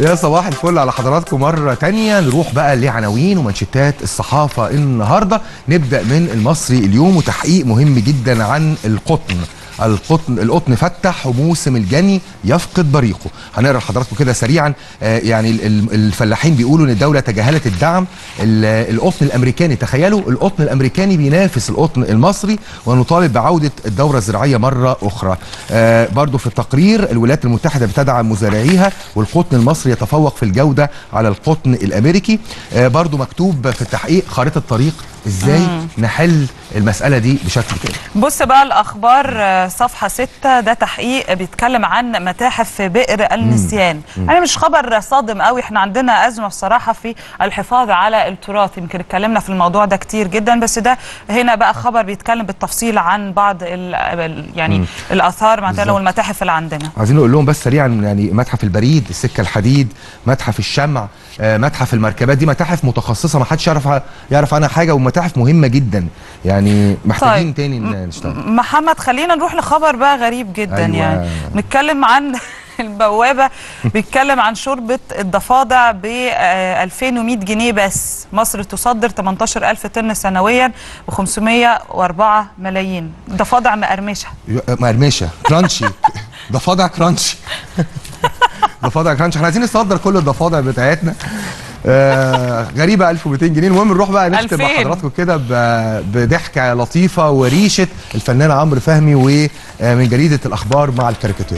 يا صباح الفل على حضراتكم مرة تانية نروح بقى لعناوين ومانشيتات الصحافة النهاردة نبدأ من المصري اليوم وتحقيق مهم جدا عن القطن القطن القطن فتح وموسم الجني يفقد بريقه هنقرا لحضراتكم كده سريعا آه يعني ال- ال- الفلاحين بيقولوا ان الدوله تجاهلت الدعم ال- القطن الامريكاني تخيلوا القطن الامريكاني بينافس القطن المصري ونطالب بعوده الدوره الزراعيه مره اخرى آه برضو في التقرير الولايات المتحده بتدعم مزارعيها والقطن المصري يتفوق في الجوده على القطن الامريكي آه برضو مكتوب في التحقيق خارطه طريق ازاي نحل المساله دي بشكل كامل بص بقى الاخبار آه، صفحه 6 ده تحقيق بيتكلم عن متاحف في بئر النسيان انا مش خبر صادم قوي احنا عندنا ازمه بصراحه في الحفاظ على التراث يمكن اتكلمنا في الموضوع ده كتير جدا بس ده هنا بقى خبر بيتكلم بالتفصيل عن بعض ال ال- يعني الاثار مثلا بالظبط. والمتاحف اللي عندنا عايزين نقول لهم بس سريعا يعني متحف البريد السكه الحديد متحف الشمع آه، متحف المركبات دي متاحف متخصصه ما حدش يعرف يعرف عنها حاجه ومتاحف مهمه جدا يعني محتاجين طيب. تاني ن- نشتغل محمد خلينا نروح لخبر بقى غريب جدا أيوة. يعني نتكلم عن البوابة بيتكلم عن شوربة الضفادع ب 2100 جنيه بس مصر تصدر 18000 طن سنويا و504 ملايين ضفادع مقرمشة آه، مقرمشه كرانشي ضفادع كرانشي ضفادع كرانشي احنا عايزين نصدر كل الضفادع بتاعتنا آه غريبه 1200 جنيه المهم نروح بقى نختم مع 2000. حضراتكم كده ب- بضحكه لطيفه وريشه الفنان عمرو فهمي ومن جريده الاخبار مع الكاريكاتير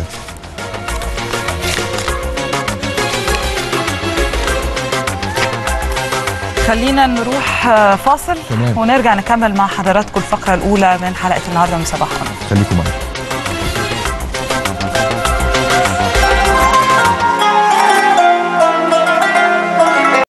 خلينا نروح آه، فاصل تمام. ونرجع نكمل مع حضراتكم الفقرة الأولى من حلقة النهاردة من صباح الخير خليكم معانا